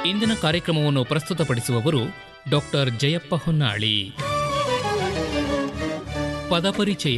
ಇಂದಿನ ಕಾರ್ಯಕ್ರಮವನ್ನು ಪ್ರಸ್ತುತಪಡಿಸುವವರು ಡಾಕ್ಟರ್ ಜಯಪ್ಪ ಹೊನ್ನಾಳಿ ಪದಪರಿಚಯ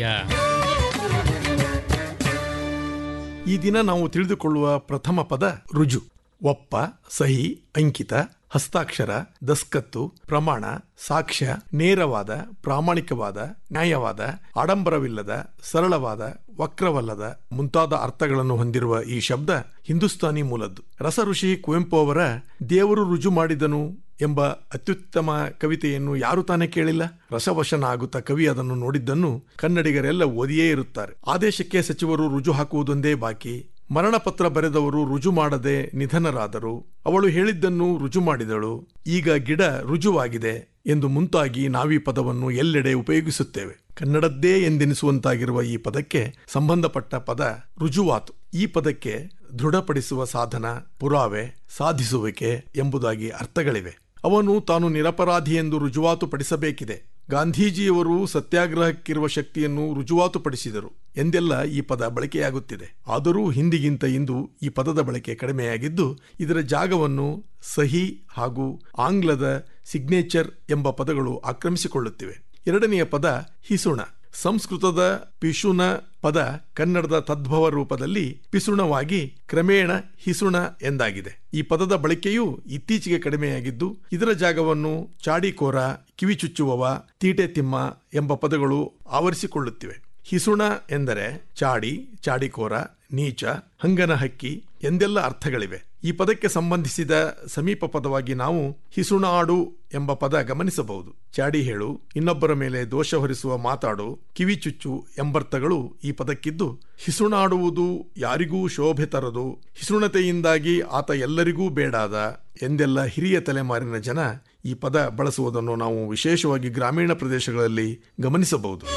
ಈ ದಿನ ನಾವು ತಿಳಿದುಕೊಳ್ಳುವ ಪ್ರಥಮ ಪದ ರುಜು ಒಪ್ಪ ಸಹಿ ಅಂಕಿತ ಹಸ್ತಾಕ್ಷರ ದಸ್ಕತ್ತು ಪ್ರಮಾಣ ಸಾಕ್ಷ್ಯ ನೇರವಾದ ಪ್ರಾಮಾಣಿಕವಾದ ನ್ಯಾಯವಾದ ಆಡಂಬರವಿಲ್ಲದ ಸರಳವಾದ ವಕ್ರವಲ್ಲದ ಮುಂತಾದ ಅರ್ಥಗಳನ್ನು ಹೊಂದಿರುವ ಈ ಶಬ್ದ ಹಿಂದೂಸ್ತಾನಿ ಮೂಲದ್ದು ರಸಋಷಿ ಕುವೆಂಪು ಅವರ ದೇವರು ರುಜು ಮಾಡಿದನು ಎಂಬ ಅತ್ಯುತ್ತಮ ಕವಿತೆಯನ್ನು ಯಾರು ತಾನೇ ಕೇಳಿಲ್ಲ ರಸವಶನಾಗುತ್ತಾ ಕವಿ ಅದನ್ನು ನೋಡಿದ್ದನ್ನು ಕನ್ನಡಿಗರೆಲ್ಲ ಓದಿಯೇ ಇರುತ್ತಾರೆ ಆದೇಶಕ್ಕೆ ಸಚಿವರು ರುಜು ಹಾಕುವುದೊಂದೇ ಬಾಕಿ ಮರಣಪತ್ರ ಬರೆದವರು ರುಜು ಮಾಡದೆ ನಿಧನರಾದರು ಅವಳು ಹೇಳಿದ್ದನ್ನು ರುಜು ಮಾಡಿದಳು ಈಗ ಗಿಡ ರುಜುವಾಗಿದೆ ಎಂದು ಮುಂತಾಗಿ ನಾವೀ ಪದವನ್ನು ಎಲ್ಲೆಡೆ ಉಪಯೋಗಿಸುತ್ತೇವೆ ಕನ್ನಡದ್ದೇ ಎಂದೆನಿಸುವಂತಾಗಿರುವ ಈ ಪದಕ್ಕೆ ಸಂಬಂಧಪಟ್ಟ ಪದ ರುಜುವಾತು ಈ ಪದಕ್ಕೆ ದೃಢಪಡಿಸುವ ಸಾಧನ ಪುರಾವೆ ಸಾಧಿಸುವಿಕೆ ಎಂಬುದಾಗಿ ಅರ್ಥಗಳಿವೆ ಅವನು ತಾನು ನಿರಪರಾಧಿ ಎಂದು ರುಜುವಾತು ಪಡಿಸಬೇಕಿದೆ ಗಾಂಧೀಜಿಯವರು ಸತ್ಯಾಗ್ರಹಕ್ಕಿರುವ ಶಕ್ತಿಯನ್ನು ರುಜುವಾತುಪಡಿಸಿದರು ಎಂದೆಲ್ಲ ಈ ಪದ ಬಳಕೆಯಾಗುತ್ತಿದೆ ಆದರೂ ಹಿಂದಿಗಿಂತ ಇಂದು ಈ ಪದದ ಬಳಕೆ ಕಡಿಮೆಯಾಗಿದ್ದು ಇದರ ಜಾಗವನ್ನು ಸಹಿ ಹಾಗೂ ಆಂಗ್ಲದ ಸಿಗ್ನೇಚರ್ ಎಂಬ ಪದಗಳು ಆಕ್ರಮಿಸಿಕೊಳ್ಳುತ್ತಿವೆ ಎರಡನೆಯ ಪದ ಹಿಸುಣ ಸಂಸ್ಕೃತದ ಪಿಶುನ ಪದ ಕನ್ನಡದ ತದ್ಭವ ರೂಪದಲ್ಲಿ ಪಿಸುಣವಾಗಿ ಕ್ರಮೇಣ ಹಿಸುಣ ಎಂದಾಗಿದೆ ಈ ಪದದ ಬಳಕೆಯು ಇತ್ತೀಚೆಗೆ ಕಡಿಮೆಯಾಗಿದ್ದು ಇದರ ಜಾಗವನ್ನು ಚಾಡಿಕೋರ ಕಿವಿಚುಚ್ಚುವವ ತೀಟೆ ತಿಮ್ಮ ಎಂಬ ಪದಗಳು ಆವರಿಸಿಕೊಳ್ಳುತ್ತಿವೆ ಹಿಸುಣ ಎಂದರೆ ಚಾಡಿ ಚಾಡಿಕೋರ ನೀಚ ಹಂಗನ ಹಕ್ಕಿ ಎಂದೆಲ್ಲ ಅರ್ಥಗಳಿವೆ ಈ ಪದಕ್ಕೆ ಸಂಬಂಧಿಸಿದ ಸಮೀಪ ಪದವಾಗಿ ನಾವು ಹಿಸುಣಾಡು ಎಂಬ ಪದ ಗಮನಿಸಬಹುದು ಚಾಡಿ ಹೇಳು ಇನ್ನೊಬ್ಬರ ಮೇಲೆ ದೋಷ ಹೊರಿಸುವ ಮಾತಾಡು ಕಿವಿಚುಚ್ಚು ಎಂಬರ್ಥಗಳು ಈ ಪದಕ್ಕಿದ್ದು ಹಿಸುಣಾಡುವುದು ಯಾರಿಗೂ ಶೋಭೆ ತರದು ಹಿಸುಣತೆಯಿಂದಾಗಿ ಆತ ಎಲ್ಲರಿಗೂ ಬೇಡಾದ ಎಂದೆಲ್ಲ ಹಿರಿಯ ತಲೆಮಾರಿನ ಜನ ಈ ಪದ ಬಳಸುವುದನ್ನು ನಾವು ವಿಶೇಷವಾಗಿ ಗ್ರಾಮೀಣ ಪ್ರದೇಶಗಳಲ್ಲಿ ಗಮನಿಸಬಹುದು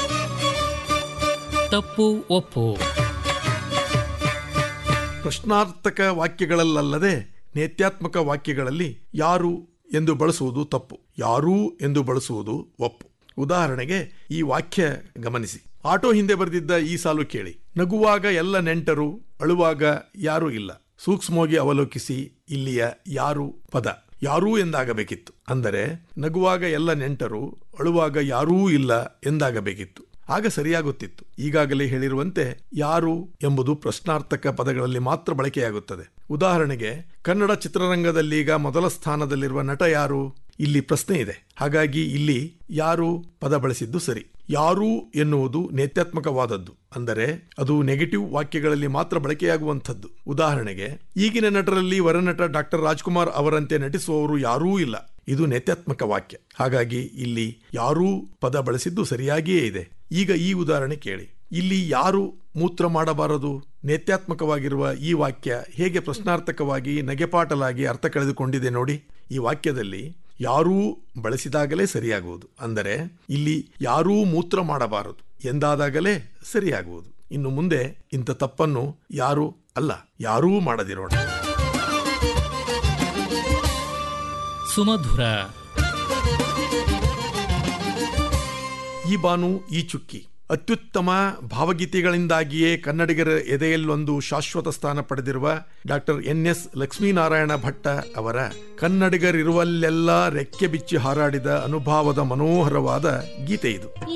ತಪ್ಪು ಒಪ್ಪು ಪ್ರಶ್ನಾರ್ಥಕ ವಾಕ್ಯಗಳಲ್ಲದೆ ನೇತ್ಯಾತ್ಮಕ ವಾಕ್ಯಗಳಲ್ಲಿ ಯಾರು ಎಂದು ಬಳಸುವುದು ತಪ್ಪು ಯಾರೂ ಎಂದು ಬಳಸುವುದು ಒಪ್ಪು ಉದಾಹರಣೆಗೆ ಈ ವಾಕ್ಯ ಗಮನಿಸಿ ಆಟೋ ಹಿಂದೆ ಬರೆದಿದ್ದ ಈ ಸಾಲು ಕೇಳಿ ನಗುವಾಗ ಎಲ್ಲ ನೆಂಟರು ಅಳುವಾಗ ಯಾರೂ ಇಲ್ಲ ಸೂಕ್ಷ್ಮವಾಗಿ ಅವಲೋಕಿಸಿ ಇಲ್ಲಿಯ ಯಾರು ಪದ ಯಾರೂ ಎಂದಾಗಬೇಕಿತ್ತು ಅಂದರೆ ನಗುವಾಗ ಎಲ್ಲ ನೆಂಟರು ಅಳುವಾಗ ಯಾರೂ ಇಲ್ಲ ಎಂದಾಗಬೇಕಿತ್ತು ಆಗ ಸರಿಯಾಗುತ್ತಿತ್ತು ಈಗಾಗಲೇ ಹೇಳಿರುವಂತೆ ಯಾರು ಎಂಬುದು ಪ್ರಶ್ನಾರ್ಥಕ ಪದಗಳಲ್ಲಿ ಮಾತ್ರ ಬಳಕೆಯಾಗುತ್ತದೆ ಉದಾಹರಣೆಗೆ ಕನ್ನಡ ಚಿತ್ರರಂಗದಲ್ಲೀಗ ಮೊದಲ ಸ್ಥಾನದಲ್ಲಿರುವ ನಟ ಯಾರು ಇಲ್ಲಿ ಪ್ರಶ್ನೆ ಇದೆ ಹಾಗಾಗಿ ಇಲ್ಲಿ ಯಾರು ಪದ ಬಳಸಿದ್ದು ಸರಿ ಯಾರು ಎನ್ನುವುದು ನೇತ್ಯಾತ್ಮಕವಾದದ್ದು ಅಂದರೆ ಅದು ನೆಗೆಟಿವ್ ವಾಕ್ಯಗಳಲ್ಲಿ ಮಾತ್ರ ಬಳಕೆಯಾಗುವಂಥದ್ದು ಉದಾಹರಣೆಗೆ ಈಗಿನ ನಟರಲ್ಲಿ ವರನಟ ಡಾಕ್ಟರ್ ರಾಜ್ಕುಮಾರ್ ಅವರಂತೆ ನಟಿಸುವವರು ಯಾರೂ ಇಲ್ಲ ಇದು ನೇತ್ಯಾತ್ಮಕ ವಾಕ್ಯ ಹಾಗಾಗಿ ಇಲ್ಲಿ ಯಾರೂ ಪದ ಬಳಸಿದ್ದು ಸರಿಯಾಗಿಯೇ ಇದೆ ಈಗ ಈ ಉದಾಹರಣೆ ಕೇಳಿ ಇಲ್ಲಿ ಯಾರು ಮೂತ್ರ ಮಾಡಬಾರದು ನೇತ್ಯಾತ್ಮಕವಾಗಿರುವ ಈ ವಾಕ್ಯ ಹೇಗೆ ಪ್ರಶ್ನಾರ್ಥಕವಾಗಿ ನಗೆಪಾಟಲಾಗಿ ಅರ್ಥ ಕಳೆದುಕೊಂಡಿದೆ ನೋಡಿ ಈ ವಾಕ್ಯದಲ್ಲಿ ಯಾರೂ ಬಳಸಿದಾಗಲೇ ಸರಿಯಾಗುವುದು ಅಂದರೆ ಇಲ್ಲಿ ಯಾರೂ ಮೂತ್ರ ಮಾಡಬಾರದು ಎಂದಾದಾಗಲೇ ಸರಿಯಾಗುವುದು ಇನ್ನು ಮುಂದೆ ಇಂಥ ತಪ್ಪನ್ನು ಯಾರೂ ಅಲ್ಲ ಯಾರೂ ಮಾಡದಿರೋಣ ಸುಮಧುರ ಈ ಬಾನು ಈ ಚುಕ್ಕಿ ಅತ್ಯುತ್ತಮ ಭಾವಗೀತೆಗಳಿಂದಾಗಿಯೇ ಕನ್ನಡಿಗರ ಎದೆಯಲ್ಲೊಂದು ಶಾಶ್ವತ ಸ್ಥಾನ ಪಡೆದಿರುವ doctor N S Lakshminarayana Bhatta ಅವರ ಕನ್ನಡಿಗರಿರುವಲ್ಲೆಲ್ಲ ರೆಕ್ಕೆ ಬಿಚ್ಚಿ ಹಾರಾಡಿದ ಅನುಭಾವದ ಮನೋಹರವಾದ ಗೀತೆ ಇದು